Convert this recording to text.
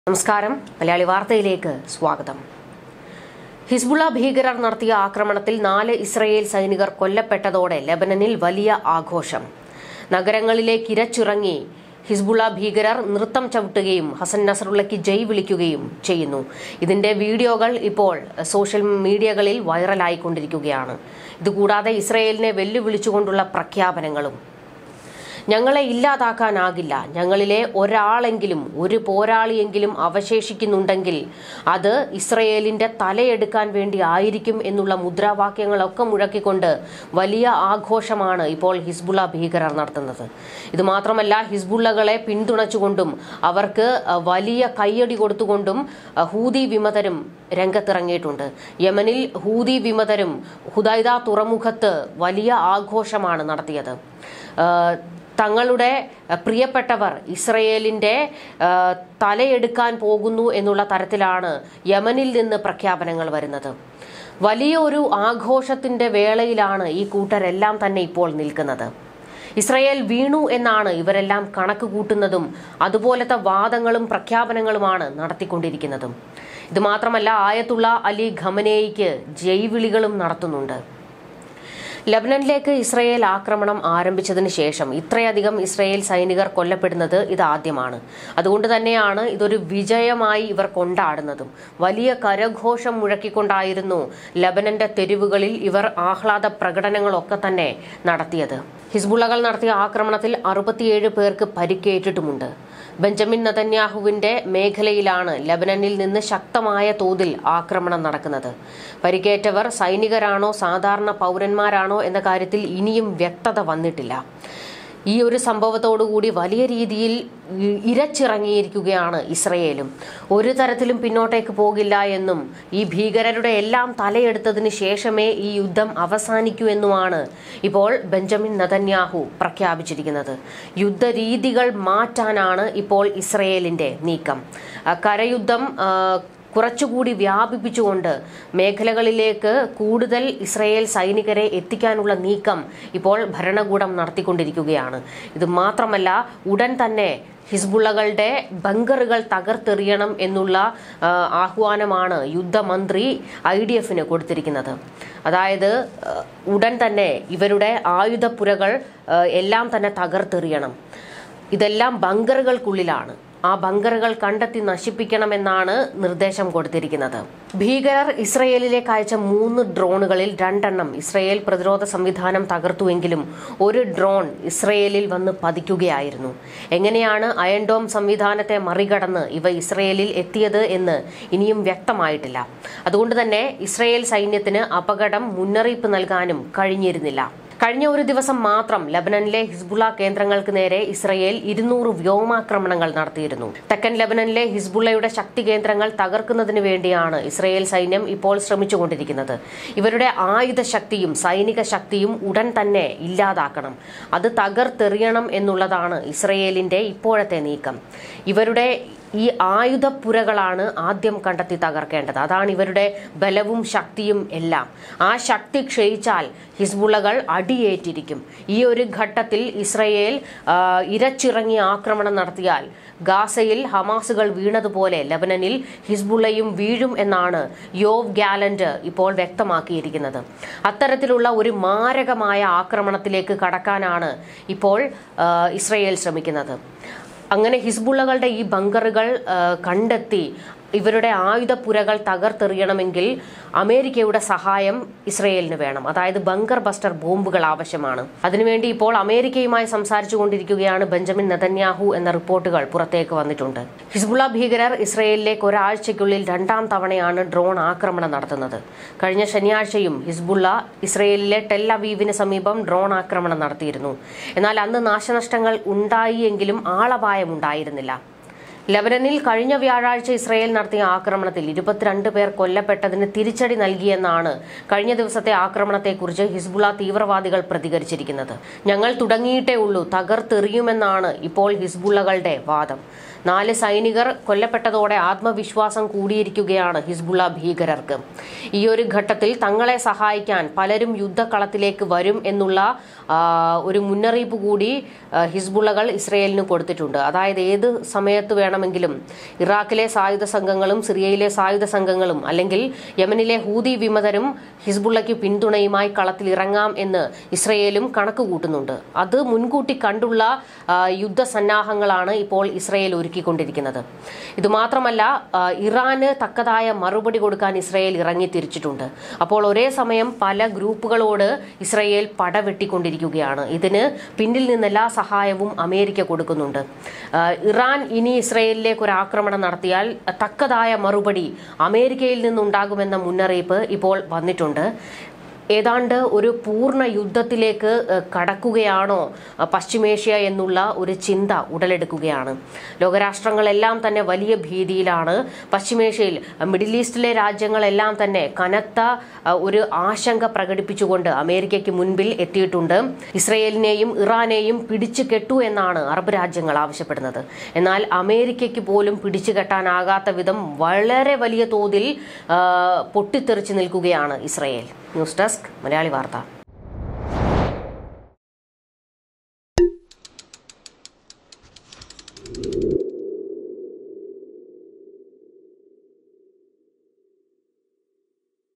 നമസ്കാരം മലയാളി വാർത്തയിലേക്ക് സ്വാഗതം ഹിസ്ബുള്ള ഭീകരർ നടത്തിയ ആക്രമണത്തിൽ നാല് ഇസ്രയേൽ സൈനികർ കൊല്ലപ്പെട്ടതോടെ ലെബനനിൽ വലിയ ആഘോഷം നഗരങ്ങളിലേക്ക് ഇരച്ചിറങ്ങി ഹിസ്ബുള്ള ഭീകരർ നൃത്തം ചവിട്ടുകയും ഹസൻ നസറുള്ളയ്ക്ക് ജയ് വിളിക്കുകയും ചെയ്യുന്നു ഇതിന്റെ വീഡിയോകൾ ഇപ്പോൾ സോഷ്യൽ മീഡിയകളിൽ വൈറലായിക്കൊണ്ടിരിക്കുകയാണ് ഇതുകൂടാതെ ഇസ്രയേലിനെ വെല്ലുവിളിച്ചുകൊണ്ടുള്ള പ്രഖ്യാപനങ്ങളും ഞങ്ങളെ ഇല്ലാതാക്കാനാകില്ല ഞങ്ങളിലെ ഒരാളെങ്കിലും ഒരു പോരാളിയെങ്കിലും അവശേഷിക്കുന്നുണ്ടെങ്കിൽ അത് ഇസ്രയേലിന്റെ തലയെടുക്കാൻ വേണ്ടി ആയിരിക്കും എന്നുള്ള മുദ്രാവാക്യങ്ങളൊക്കെ മുഴക്കിക്കൊണ്ട് വലിയ ആഘോഷമാണ് ഇപ്പോൾ ഹിസ്ബുള്ള ഭീകരർ നടത്തുന്നത് ഇത് മാത്രമല്ല ഹിസ്ബുള്ളകളെ പിന്തുണച്ചുകൊണ്ടും അവർക്ക് വലിയ കയ്യടി കൊടുത്തുകൊണ്ടും ഹൂതി വിമതരും രംഗത്തിറങ്ങിയിട്ടുണ്ട് യമനിൽ ഹൂതി വിമതരും ഹുദൈദ തുറമുഖത്ത് വലിയ ആഘോഷമാണ് നടത്തിയത് തങ്ങളുടെ പ്രിയപ്പെട്ടവർ ഇസ്രയേലിന്റെ തലയെടുക്കാൻ പോകുന്നു എന്നുള്ള തരത്തിലാണ് യമനിൽ നിന്ന് പ്രഖ്യാപനങ്ങൾ വരുന്നത് വലിയ ഒരു ആഘോഷത്തിന്റെ വേളയിലാണ് ഈ കൂട്ടരെല്ലാം തന്നെ ഇപ്പോൾ നിൽക്കുന്നത് ഇസ്രയേൽ വീണു എന്നാണ് ഇവരെല്ലാം കണക്ക് കൂട്ടുന്നതും അതുപോലത്തെ വാദങ്ങളും പ്രഖ്യാപനങ്ങളുമാണ് നടത്തിക്കൊണ്ടിരിക്കുന്നതും ഇത് മാത്രമല്ല ആയത്തുള്ള അലി ഖമനേയിക്ക് ജയ്വിളികളും നടത്തുന്നുണ്ട് ലബനനിലേക്ക് ഇസ്രയേൽ ആക്രമണം ആരംഭിച്ചതിന് ശേഷം ഇത്രയധികം ഇസ്രയേൽ സൈനികർ കൊല്ലപ്പെടുന്നത് ഇതാദ്യമാണ് അതുകൊണ്ട് തന്നെയാണ് ഇതൊരു വിജയമായി ഇവർ കൊണ്ടാടുന്നതും വലിയ കരഘോഷം മുഴക്കിക്കൊണ്ടായിരുന്നു ലബനന്റെ തെരുവുകളിൽ ഇവർ ആഹ്ലാദ പ്രകടനങ്ങളൊക്കെ തന്നെ നടത്തിയത് ഹിസ്ബുള്ളകൾ നടത്തിയ ആക്രമണത്തിൽ അറുപത്തിയേഴ് പേർക്ക് പരിക്കേറ്റിട്ടുമുണ്ട് ബെഞ്ചമിൻ നതന്യാഹുവിന്റെ മേഖലയിലാണ് ലബനനിൽ നിന്ന് ശക്തമായ തോതിൽ ആക്രമണം നടക്കുന്നത് പരിക്കേറ്റവർ സൈനികരാണോ സാധാരണ പൗരന്മാരാണോ എന്ന കാര്യത്തിൽ ഇനിയും വ്യക്തത വന്നിട്ടില്ല ഈ ഒരു സംഭവത്തോടുകൂടി വലിയ രീതിയിൽ ഇരച്ചിറങ്ങിയിരിക്കുകയാണ് ഇസ്രയേലും ഒരു തരത്തിലും പിന്നോട്ടേക്ക് പോകില്ല എന്നും ഈ ഭീകരരുടെ എല്ലാം തലയെടുത്തതിന് ശേഷമേ ഈ യുദ്ധം അവസാനിക്കൂ എന്നുമാണ് ഇപ്പോൾ ബെഞ്ചമിൻ നതന്യാഹു പ്രഖ്യാപിച്ചിരിക്കുന്നത് യുദ്ധരീതികൾ മാറ്റാനാണ് ഇപ്പോൾ ഇസ്രയേലിന്റെ നീക്കം കരയുദ്ധം കുറച്ചുകൂടി വ്യാപിപ്പിച്ചുകൊണ്ട് മേഖലകളിലേക്ക് കൂടുതൽ ഇസ്രയേൽ സൈനികരെ എത്തിക്കാനുള്ള നീക്കം ഇപ്പോൾ ഭരണകൂടം നടത്തിക്കൊണ്ടിരിക്കുകയാണ് ഇത് മാത്രമല്ല ഉടൻ തന്നെ ഹിസ്ബുള്ളകളുടെ ബങ്കറുകൾ തകർത്തെറിയണം എന്നുള്ള ആഹ്വാനമാണ് യുദ്ധമന്ത്രി ഐ ഡി എഫിന് കൊടുത്തിരിക്കുന്നത് അതായത് ഉടൻ തന്നെ ഇവരുടെ ആയുധപ്പുരകൾ എല്ലാം തന്നെ തകർത്തെറിയണം ഇതെല്ലാം ബങ്കറുകൾക്കുള്ളിലാണ് ആ ബങ്കറുകൾ കണ്ടെത്തി നശിപ്പിക്കണമെന്നാണ് നിർദ്ദേശം കൊടുത്തിരിക്കുന്നത് ഭീകരർ ഇസ്രയേലിലേക്ക് അയച്ച മൂന്ന് ഡ്രോണുകളിൽ രണ്ടെണ്ണം ഇസ്രയേൽ പ്രതിരോധ സംവിധാനം തകർത്തുവെങ്കിലും ഒരു ഡ്രോൺ ഇസ്രയേലിൽ വന്ന് പതിക്കുകയായിരുന്നു എങ്ങനെയാണ് അയൺഡോം സംവിധാനത്തെ മറികടന്ന് ഇവ ഇസ്രയേലിൽ എത്തിയത് എന്ന് ഇനിയും വ്യക്തമായിട്ടില്ല അതുകൊണ്ട് തന്നെ ഇസ്രയേൽ സൈന്യത്തിന് അപകടം മുന്നറിയിപ്പ് നൽകാനും കഴിഞ്ഞിരുന്നില്ല കഴിഞ്ഞ ഒരു ദിവസം മാത്രം ലബനനിലെ ഹിസ്ബുള്ള കേന്ദ്രങ്ങൾക്ക് നേരെ ഇസ്രയേൽ ഇരുന്നൂറ് വ്യോമാക്രമണങ്ങൾ നടത്തിയിരുന്നു തെക്കൻ ലബനനിലെ ഹിസ്ബുള്ളയുടെ ശക്തി കേന്ദ്രങ്ങൾ തകർക്കുന്നതിന് വേണ്ടിയാണ് ഇസ്രയേൽ സൈന്യം ഇപ്പോൾ ശ്രമിച്ചുകൊണ്ടിരിക്കുന്നത് ഇവരുടെ ആയുധ ശക്തിയും സൈനിക ശക്തിയും ഉടൻ തന്നെ ഇല്ലാതാക്കണം അത് തകർത്തെറിയണം എന്നുള്ളതാണ് ഇസ്രയേലിന്റെ ഇപ്പോഴത്തെ നീക്കം ഇവരുടെ ഈ ആയുധപ്പുരകളാണ് ആദ്യം കണ്ടെത്തി തകർക്കേണ്ടത് അതാണ് ഇവരുടെ ബലവും ശക്തിയും എല്ലാം ആ ശക്തി ക്ഷയിച്ചാൽ ഹിസ്ബുള്ളകൾ അടിയേറ്റിരിക്കും ഈ ഒരു ഘട്ടത്തിൽ ഇസ്രയേൽ ഇരച്ചിറങ്ങി ആക്രമണം നടത്തിയാൽ ഗാസയിൽ ഹമാസുകൾ വീണതുപോലെ ലബനനിൽ ഹിസ്ബുള്ളയും വീഴും എന്നാണ് യോവ് ഗാലന്റ് ഇപ്പോൾ വ്യക്തമാക്കിയിരിക്കുന്നത് അത്തരത്തിലുള്ള ഒരു മാരകമായ ആക്രമണത്തിലേക്ക് കടക്കാനാണ് ഇപ്പോൾ ഇസ്രയേൽ ശ്രമിക്കുന്നത് അങ്ങനെ ഹിസ്ബുള്ളകളുടെ ഈ ബങ്കറുകൾ കണ്ടെത്തി ഇവരുടെ ആയുധപ്പുരകൾ തകർത്തെറിയണമെങ്കിൽ അമേരിക്കയുടെ സഹായം ഇസ്രയേലിന് വേണം അതായത് ബങ്കർ ബസ്റ്റർ ബോംബുകൾ ആവശ്യമാണ് അതിനുവേണ്ടി ഇപ്പോൾ അമേരിക്കയുമായി സംസാരിച്ചു കൊണ്ടിരിക്കുകയാണ് ബെഞ്ചമിൻ നെതന്യാഹു എന്ന റിപ്പോർട്ടുകൾ പുറത്തേക്ക് വന്നിട്ടുണ്ട് ഹിസ്ബുള്ള ഭീകരർ ഇസ്രയേലിലേക്ക് ഒരാഴ്ചയ്ക്കുള്ളിൽ രണ്ടാം തവണയാണ് ഡ്രോൺ ആക്രമണം നടത്തുന്നത് കഴിഞ്ഞ ശനിയാഴ്ചയും ഹിസ്ബുള്ള ഇസ്രയേലിലെ ടെൽ അവീവിന് സമീപം ഡ്രോൺ ആക്രമണം നടത്തിയിരുന്നു എന്നാൽ അന്ന് നാശനഷ്ടങ്ങൾ ഉണ്ടായി എങ്കിലും ആളപായം ഉണ്ടായിരുന്നില്ല ലബനനിൽ കഴിഞ്ഞ വ്യാഴാഴ്ച ഇസ്രയേൽ നടത്തിയ ആക്രമണത്തിൽ ഇരുപത്തിരണ്ട് പേർ കൊല്ലപ്പെട്ടതിന് തിരിച്ചടി നൽകിയെന്നാണ് കഴിഞ്ഞ ദിവസത്തെ ആക്രമണത്തെക്കുറിച്ച് ഹിസ്ബുള്ള തീവ്രവാദികൾ പ്രതികരിച്ചിരിക്കുന്നത് ഞങ്ങൾ തുടങ്ങിയിട്ടേ ഉള്ളൂ തകർത്തെറിയുമെന്നാണ് ഇപ്പോൾ ഹിസ്ബുള്ളകളുടെ വാദം നാല് സൈനികർ കൊല്ലപ്പെട്ടതോടെ ആത്മവിശ്വാസം കൂടിയിരിക്കുകയാണ് ഹിസ്ബുള്ള ഭീകരർക്ക് ഈ ഒരു ഘട്ടത്തിൽ തങ്ങളെ സഹായിക്കാൻ പലരും യുദ്ധക്കളത്തിലേക്ക് വരും എന്നുള്ള ആ, ഒരു മുന്നറിയിപ്പ് കൂടി ആ, ഹിസ്ബുള്ളകൾ ഇസ്രയേലിന് കൊടുത്തിട്ടുണ്ട് അതായത് ഏത് സമയത്ത് വേണമെങ്കിലും ഇറാഖിലെ സായുധ സംഘങ്ങളും സിറിയയിലെ സായുധ സംഘങ്ങളും അല്ലെങ്കിൽ യമനിലെ ഹൂതി വിമതരും ഹിസ്ബുള്ളയ്ക്ക് പിന്തുണയുമായി കളത്തിൽ ഇറങ്ങാം എന്ന് ഇസ്രയേലും കണക്ക് കൂട്ടുന്നുണ്ട് അത് മുൻകൂട്ടി കണ്ടുള്ള ആ, യുദ്ധസന്നാഹങ്ങളാണ് ഇപ്പോൾ ഇസ്രയേൽ ഒരുക്കിക്കൊണ്ടിരിക്കുന്നത് ഇതുമാത്രമല്ല ആ, ഇറാന് തക്കതായ മറുപടി കൊടുക്കാൻ ഇസ്രയേൽ ഇറങ്ങി തിരിച്ചിട്ടുണ്ട് അപ്പോൾ ഒരേ സമയം പല ഗ്രൂപ്പുകളോട് ഇസ്രയേൽ പടവെട്ടിക്കൊണ്ടിരിക്കുകയാണ് ഇതിന് പിന്നിൽ നിന്ന് എല്ലാ സഹായവും അമേരിക്ക കൊടുക്കുന്നുണ്ട് ആ, ഇറാൻ ഇനി ഇസ്രയേലിലേക്ക് ഒരു ആക്രമണം നടത്തിയാൽ തക്കതായ മറുപടി അമേരിക്കയിൽ നിന്നുണ്ടാകുമെന്ന മുന്നറിയിപ്പ് ഇപ്പോൾ വന്നിട്ടുണ്ട് ഏതാണ്ട് ഒരു പൂർണ്ണ യുദ്ധത്തിലേക്ക് ഏഹ്, കടക്കുകയാണോ അഹ് പശ്ചിമേഷ്യ എന്നുള്ള ഒരു ചിന്ത ഉടലെടുക്കുകയാണ് ലോകരാഷ്ട്രങ്ങളെല്ലാം തന്നെ വലിയ ഭീതിയിലാണ് പശ്ചിമേഷ്യയിൽ അഹ് മിഡിൽ ഈസ്റ്റിലെ രാജ്യങ്ങളെല്ലാം തന്നെ കനത്ത അഹ്, ഒരു ആശങ്ക പ്രകടിപ്പിച്ചുകൊണ്ട് അമേരിക്കയ്ക്ക് മുൻപിൽ എത്തിയിട്ടുണ്ട് ഇസ്രയേലിനെയും ഇറാനെയും പിടിച്ചു കെട്ടു എന്നാണ് അറബ് രാജ്യങ്ങൾ ആവശ്യപ്പെടുന്നത് എന്നാൽ അമേരിക്കയ്ക്ക് പോലും പിടിച്ചു കെട്ടാനാകാത്ത വിധം വളരെ വലിയ തോതിൽ ആ, പൊട്ടിത്തെറിച്ച് നിൽക്കുകയാണ് ഇസ്രയേൽ ന്യൂസ് ഡെസ്ക് മലയാളി വാർത്ത